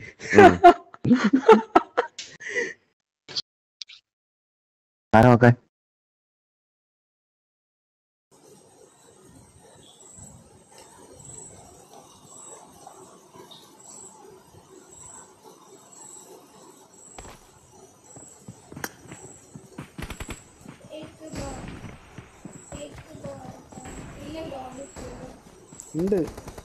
ആരാ നോക്കാൻ ഉണ്ട്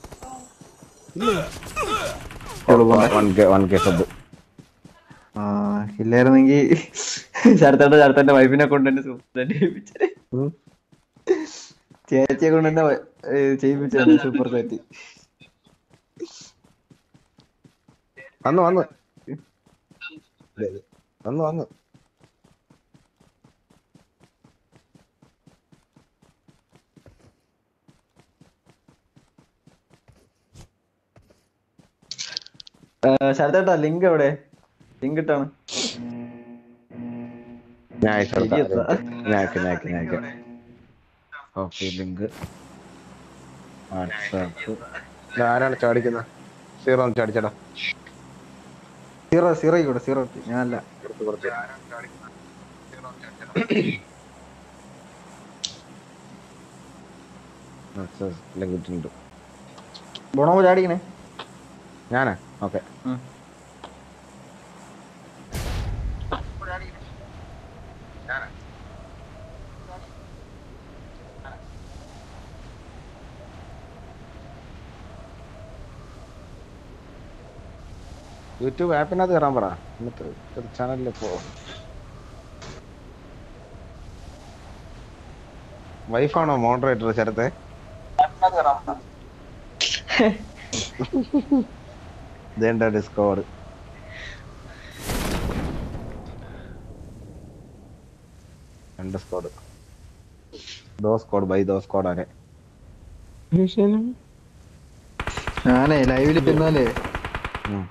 one K one K sub ആ ഇല്ലായിരുന്നെങ്കി ശരത്തേട്ട ശരത്തേന്റെ വൈഫിനെ കൊണ്ട് തന്നെ സൂപ്പർ ചെയ്യിപ്പിച്ചേ ഉം. ചേച്ചിയെ കൊണ്ട് തന്നെ ചെയ്യിപ്പിച്ചു സൂപ്പർ ചാറ്റ് വന്നു വന്നു ദേ, ദേ. വന്നു വന്നു ശരത്തേട്ടാ ലിങ്ക് എവിടെ ലിങ്ക് ഇട്ടാണ് ഞാൻ അയച്ചു കൊടുക്കാം. ശരിയെത്താ. ഞാൻ അയക്കാം, ഞാൻ അയക്കാം, ഞാൻ അയക്കാം. ഓക്കെ ലിങ്ക് വാട്സാപ്പ് ആരാണ് ചാടിക്കുന്നത് സീറോ ഒന്ന് ചാടിച്ചടാ സീറോ സീറോ കൂടെ സീറോ ഞാനല്ല കൊടുത്ത് കൊടുത്ത് ലിങ്ക് ഇട്ടിട്ടുണ്ട് ബോണോ ചാടിക്കണേ ഞാനാ ഓക്കെ ഉം. യൂട്യൂബ് ആപ്പിനകത്ത് കയറാൻ പറ എന്നിട്ട് ചാനലിൽ പോ വൈഫാണോ മോഡറേറ്റർ ചേർത്തെ ഇതേണ്ട ഡിസ്കവർ രണ്ട് സ്കോഡ് ദോ സ്കോഡ് ബൈ ദോ സ്കോഡ് ആരെ ഞാനേ ലൈവിൽ ചെന്നാലേ ഉം.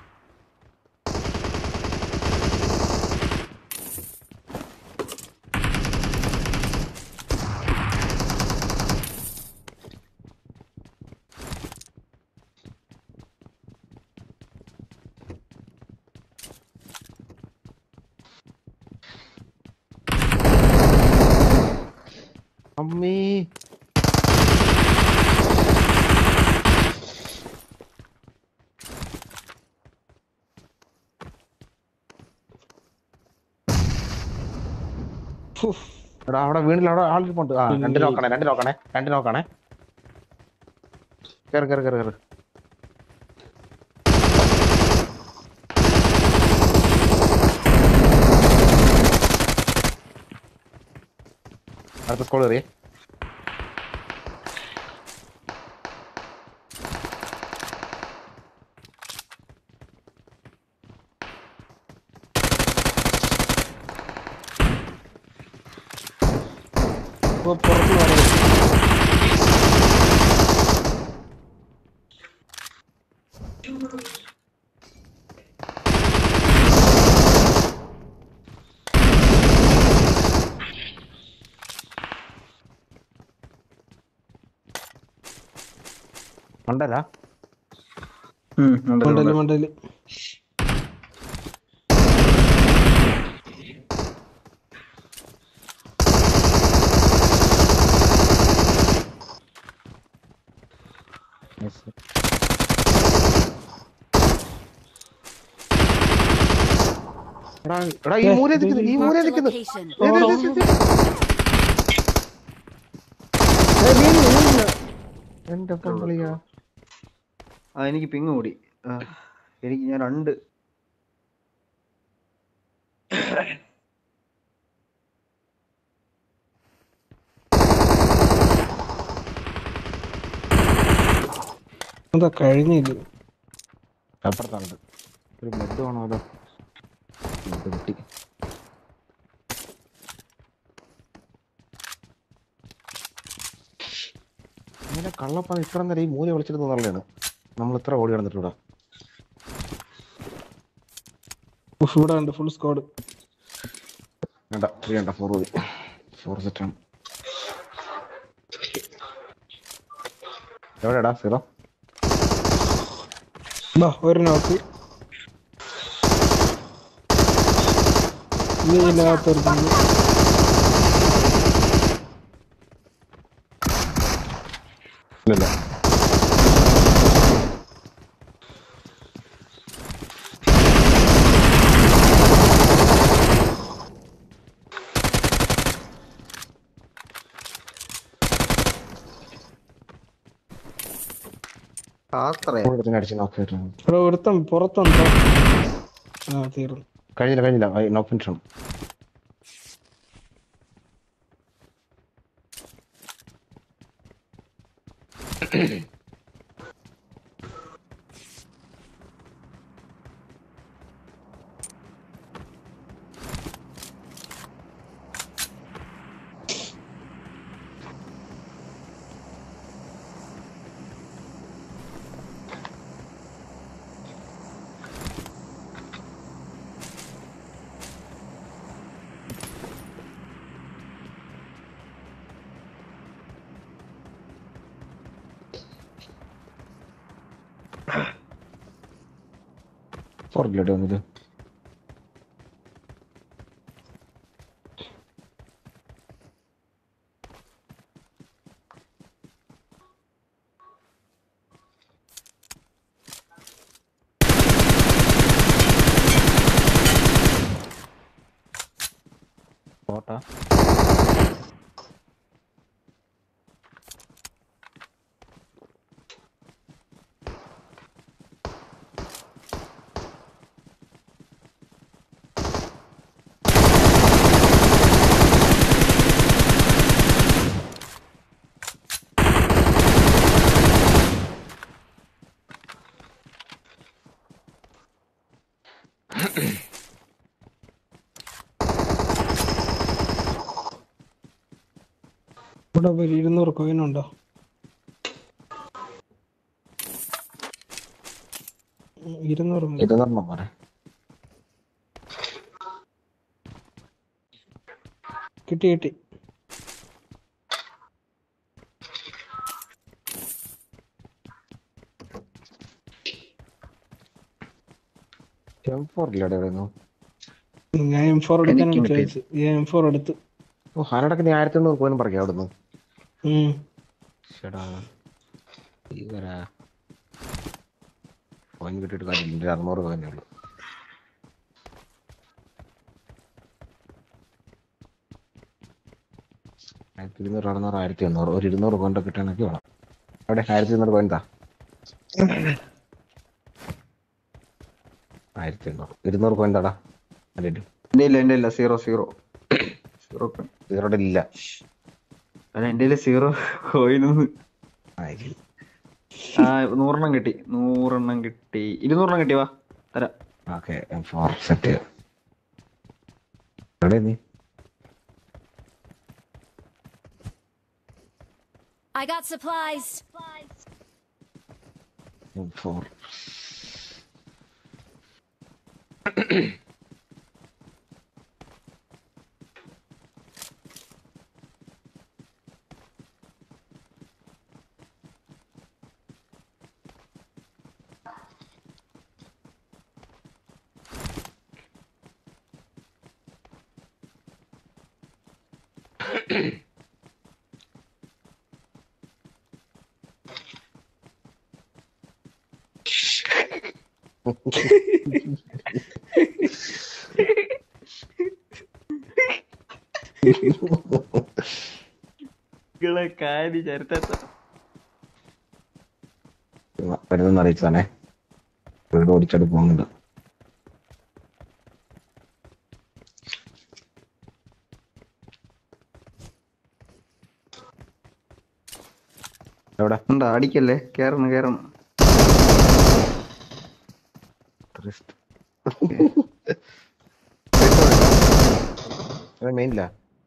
അമ്മേ എടാ അവിടെ വീണില്ല അവിടെ ആളിരിപ്പുണ്ട് ആ രണ്ട് നോക്കണേ രണ്ട് നോക്കണേ രണ്ട് നോക്കണേ കേറ് കേറ് കേറ് കേറ് അടുത്ത സ്കോൾ കയറിയേ ഇപ്പൊ പുറത്ത് മാറി ഉണ്ടല്ല മണ്ടല് മണ്ടല് എടാ എടാ ഈ മൂല നിൽക്കുന്നു ഈ മൂല Marked a നിൽക്കുന്നു location. എന്റെ പൊളിയാ ആ എനിക്ക് പിങ് കൂടി ആ, എനിക്ക് ഞാൻ രണ്ട് എന്താ കഴിഞ്ഞില്ല അപ്പുറത്തുണ്ട് ഒരു മെഡ് വേണോ അതോ മെഡ് കിട്ടി ഇങ്ങനെ കള്ളപ്പാണ് ഇത്ര നേരം ഈ മൂല വിളിച്ചിട്ട് നല്ലതാണ് നമ്മൾ ഇത്ര ഓടി കിടന്നിട്ട് ഇവിടെ ഉഫ്, ഇവിടെ ഉണ്ട് ഫുൾ സ്ക്വാഡ് വേണ്ട ത്രീ വേണ്ട ഫോർ മതി ഫോർ സെറ്റാണ് എവിടെടാ സീറോ ബാ ഒരു നോക്ക് ഇനി ഇല്ലാത്തൊരുത്തുണ്ട് ഇല്ല ശാസ്ത്രയാ കൂടുതൽ അടിച്ച് നോക്ക് ആയിരുന്നു. ഇവിടെ ഒരുത്തൻ പുറത്തുണ്ടോ ആ തീർന്നു കഴിഞ്ഞില്ല കഴിഞ്ഞില്ല നോക്ക് ഫിനിഷ് പുറകിലോട്ട് വന്നിട്ട് പോട്ടാ ഇവിടെ ഒരു ഇരുന്നൂറ് കോയിനുണ്ടോ ഉം, ഇരുന്നൂറ് മതി. ഇത് പറഞ്ഞ പോരെ കിട്ടി കിട്ടി എം ഫോറിലോട്ട് എവിടെയായിരുന്നു ഞാൻ എം ഫോർ എടുക്കാനാണ് എനിക്കും കിട്ടി. ചോദിച്ചത് ഞാൻ എം ഫോർ എടുത്തു ഓ അതിനിടക്ക് നീ ആയിരത്തി എണ്ണൂറ് പോയിനും പറയാം അവിടുന്ന് ഉം. ചേടാ ഭീകരാ കോയിൻ കിട്ടിയിട്ട് കാര്യമില്ല എൻ്റെ അറുന്നൂറ് കോയിനേ ഉള്ളൂ ആയിരത്തി ഇരുന്നൂറ് അറുന്നൂറ് ആയിരത്തി എണ്ണൂറ് ഒരു ഇരുന്നൂറ് കോയിൻ്റെ കിട്ടണമെങ്കിൽ വേണം അവിടെ ആയിരത്തി ഇരുന്നൂറ് കോയിൻ താ ആയിരത്തി എണ്ണൂറ് ഇരുന്നൂറ് കോയിൻ താടാ അല്ലേ എന്റെ ഇല്ല എന്റെ ഇല്ല സീറോ സീറോ സീറോ ഇവരുടെ ഇല്ല അല്ല എന്റെ സീറോ കോയിനൊന്ന് ആയിരിക്കും ആ നൂറെണ്ണം കിട്ടി നൂറെണ്ണം കിട്ടി ഇരുന്നൂറെണ്ണം കിട്ടി വാ തരാം ഓക്കെ ഫോർ സെറ്റ് എവിടെ നീ I got supplies. ഫോർ നിങ്ങളെ കാര്യം ചരിത്രത്തെ വരുന്നെന്ന് അറിയിച്ചതാണേ വീട് ഓടിച്ചോട്ട് പോകുന്നുണ്ട് എവിടെ ഉണ്ടാ അടിക്കല്ലേ കേറണം കേറണം മെയിനില്ല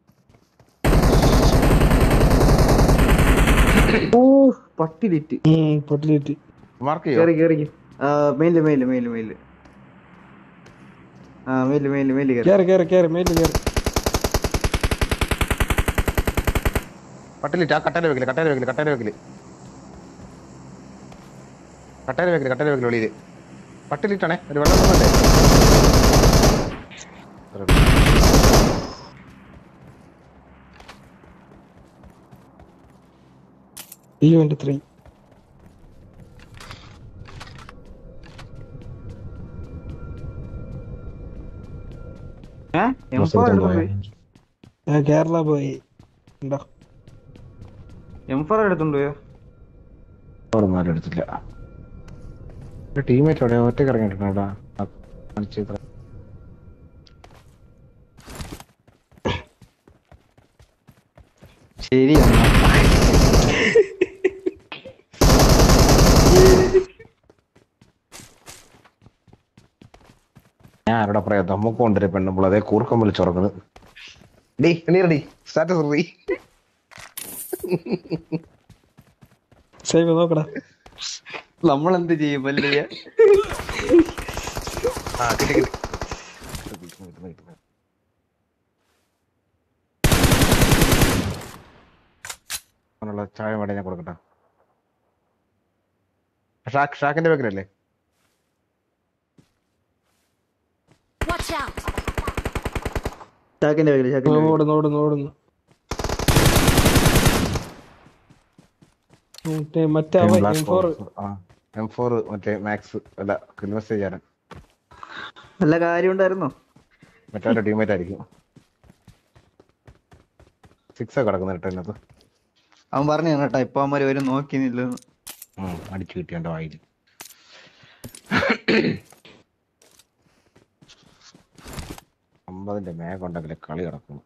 ഓ പട്ടി ലിറ്റ് ഉം, പൊട്ടിലിറ്റി മാർക്ക് ചെയ്യോ കേറി കേറി ആ മെയില് മെയില് മെയില് മെയില് ആ മെയില് മെയില് മെയില് കേറി കേറി കേറി കേറി മേലിൽ കേറി പട്ടിലിട്ട് ആ കട്ടേര വെക്കില് കട്ടേര വെക്കില് കട്ടേര വെക്കില് കട്ടേര വെക്കില് കട്ടേര വെക്കില് വെളിയില് പട്ടിലിട്ടാണേ ഒരു വെള്ളം തന്നല്ലേ ടി ട്വന്റി ത്രീ ഏഹ് എം ബസ് ഫോർ എടുത്തോണ്ട് എടുത്തോണ്ട് പോയോ? പോയി ഞാൻ കേരള പോയി ഉണ്ടോ എം ഫോർ എടുത്തോണ്ട് പോയോ അവിടെ ഒന്നും ആരും എടുത്തില്ല ടീമേറ്റ് അവിടെ ഒറ്റയ്ക്ക് ഇറങ്ങിയിട്ടുണ്ടോ ശരിയാണ് ഞാൻ ആരോടെ പറയാ നമുക്ക് കൊണ്ടുവരും പെണ്ണുമ്പോൾ അതേ കൂർക്കം വിളിച്ചുറങ്ങുന്നത് ഡീ എണീറടി സ്റ്റാറ്റസ് റീ സൈബ് നോക്കടാ നമ്മൾ എന്ത് ചെയ്യും പല്ലിയ ആ കിട്ടി കിട്ടി അവനുള്ള ചായ വേണ്ടി ഞാൻ കൊടുക്കട്ടെ ഷാക്ക് ഷാക്കിന്റെ വെക്കലല്ലേ Watch out! ചാക്കിന്റെ പേര് ചാക്കിന്റെ പേര്. ഓടുന്നു ഓടുന്നു ഓടുന്നു മറ്റേ മറ്റേ അവൻ എം ഫോർ എം ഫോർ മറ്റേ മാക്സ് അല്ല ഇൻവെസ്റ്റ് ചെയ്യാൻ നല്ല കാര്യം ഉണ്ടായിരുന്നോ മറ്റേ ടീമേറ്റ് ആയിരിക്കും സിക്സ് കിടക്കുന്ന കേട്ടോ ഇതിനകത്ത് അവൻ പറഞ്ഞു കേട്ടോ ഇപ്പൊ അവന്മാര് വരും നോക്കിന്നില്ലെന്ന് ഉം, അടിച്ചു കിട്ടി എന്റെ വായിൽ അമ്പതിന്റെ മേഘുണ്ടെങ്കിലേ കളി കിടക്കുന്നു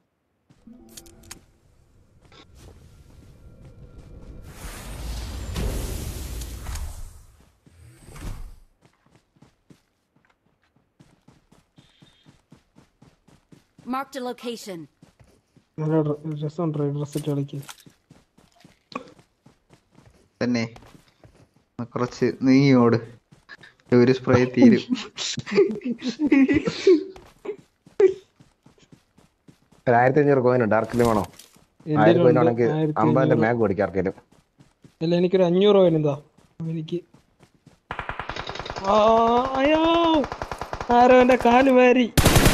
Marked a location. നല്ല രസമുണ്ട് ഡ്രസ് ഇട്ട് കളിക്കാൻ തന്നെ ഒന്ന് കുറച്ച് നീയോട് ഒരു സ്പ്രേ തീരും ഒരു ആയിരത്തി അഞ്ഞൂറ് കോയിന് ഡാർക്കിലും വേണോ ആയിരം കോയിൻ ആണെങ്കിൽ ആയിരത്തി അമ്പതിന്റെ അഞ്ഞൂറ്. മേഘ് മേടിക്കാം ആർക്കേലും അല്ല എനിക്കൊരു അഞ്ഞൂറ് രൂപ എന്താ എനിക്ക് ആ, അയ്യോ ആരോ എന്റെ കാല് വാരി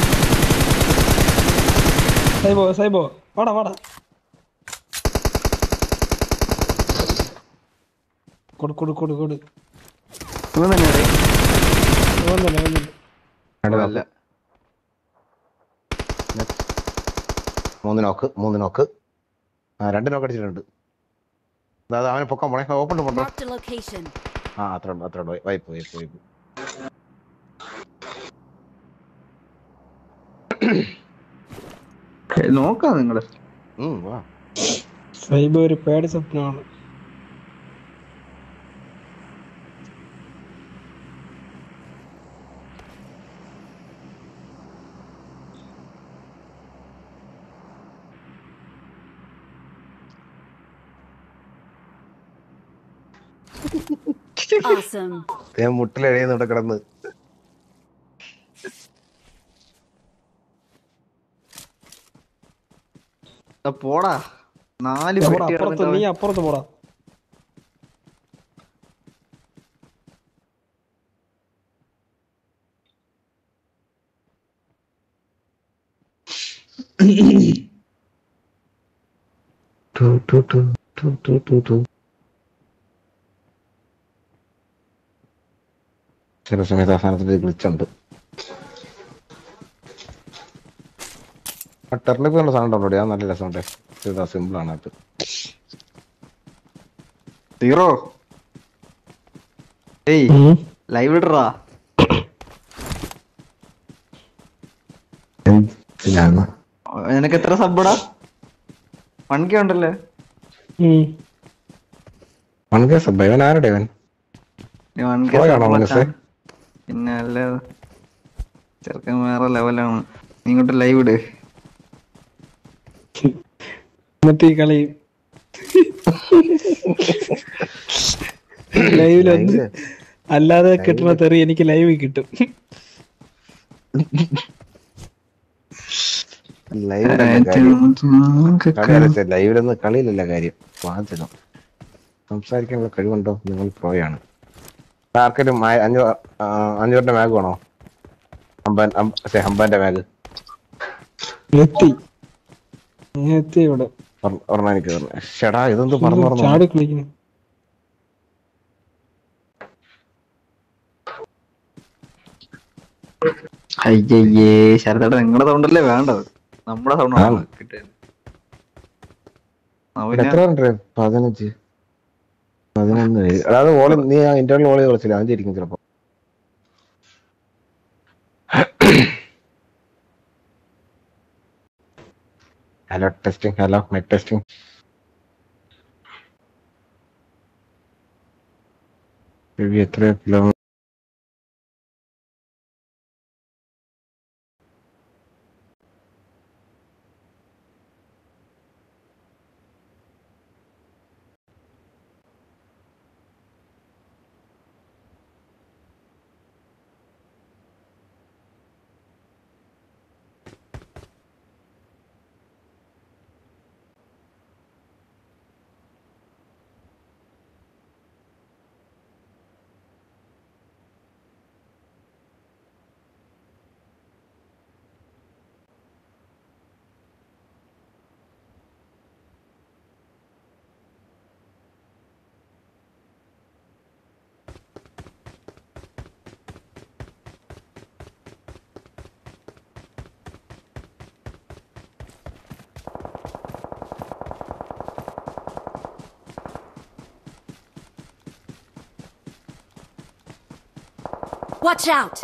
സൈബോ സൈബോ വാടാ വാടാ കൊടു കൊടു കൊടു കൊടു ഇവൻ തന്നെ അറിയാം. വന്നില്ല വന്നില്ല രണ്ട് അല്ല നോക്ക്. മൂന്ന് നോക്ക് മൂന്ന് നോക്ക് ആ രണ്ട് നോക്ക് അടിച്ചിട്ടുണ്ട് അതായത് അവനെ പൊക്കാൻ പോണേ ഓപ്പൺ പോണ്ടോ Marked a location. ആ അത്ര ഉണ്ട് അത്ര ഉണ്ട് വൈപ്പ് വൈപ്പ് വൈപ്പ് നോക്കാം നിങ്ങള് ഉം വാ സൈബോ ഒരു പേടി സ്വപ്നമാണ് Awesome. ഞാൻ മുട്ടിലെഴുതുന്ന ഇവിടെ കിടന്ന് ആ, പോടാ നാല് പോടാ, പെട്ടി അപ്പുറത്ത് കിടന്നിട്ട് നീ അവൻ- അപ്പുറത്ത് പോടാ ചില സമയത്ത് അവസാനത്തിൽ ഗ്ലിച്ചുണ്ട് ആ ടെർണിപ്പ് നല്ല സാധനം ഉണ്ടോ അത് നല്ല രസമുണ്ട് ഇതാ സിമ്പിൾ ആണ് അത് സീറോ ഏയ് ലൈവ് ഇടറാ എന്തിനാണ് നിനക്ക് എത്ര സബ്ബടാ വൺ കെ ഉണ്ടല്ലേ ഉം. വൺ കെ സബ് ഇവൻ ആരുടെ ഇവൻ നീ വൺ കെ പോയാണോ മനസ്സേ? പിന്നെ അല്ല ചെറുക്കൻ വേറെ ലെവലാണ് നീ ഇങ്ങോട്ട് ലൈവ് ഇട് എന്നിട്ട് ഈ കളി ലൈവിൽ ഒന്ന് അല്ലാതെ കിട്ടുന്ന തെറി എനിക്ക് ലൈവ് കിട്ടും ലൈവിലൊന്നും കളിയിലല്ല കാര്യം വാചകം സംസാരിക്കാനുള്ള കഴിവുണ്ടോ നിങ്ങൾ പ്രോയാണ് ആർക്കെങ്കിലും ആ- അഞ്ഞൂ ആ, അഞ്ഞൂറിന്റെ മാഗ് വേണോ അമ്പൻ അമ്പ- ശ്ശെ, അമ്പന്റെ മാഗ് എത്തി ഞാൻ എത്തി ഇവിടെ ഒരെണ്ണം എനിക്ക് തന്നെ ഷെടാ ഇതെന്ത് പറഞ്ഞു പറഞ്ഞു ചാടി കളിക്കുന്നു അയ്യയ്യേ ശരത്തേട്ട നിങ്ങളുടെ സൗണ്ടല്ലേ വേണ്ടത് നമ്മുടെ സൗണ്ട് ആണ്. കിട്ടുന്നത് ഇവിടെ എത്ര ഉണ്ട് പതിനഞ്ച് പതിനൊന്ന് പേര് അതായത് വോളി നീ ആ ഇന്റർവ്യൂ വോളി വിളിച്ചില്ല അതിന്റെ ഇരിക്കും ചിലപ്പോ hello testing hello net testing എത്ര kilo Watch out!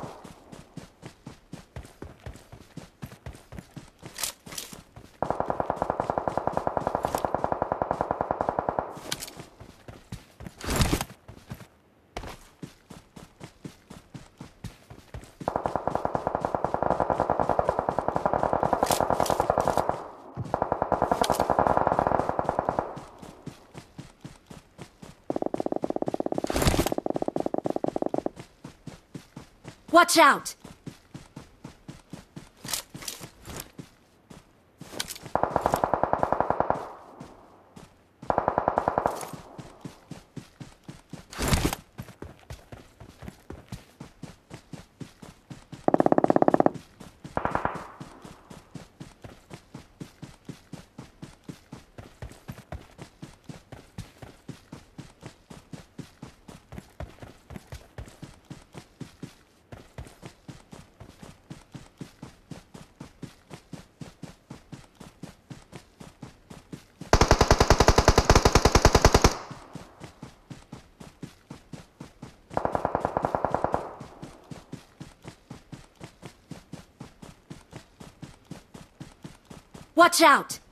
Watch out! Watch out!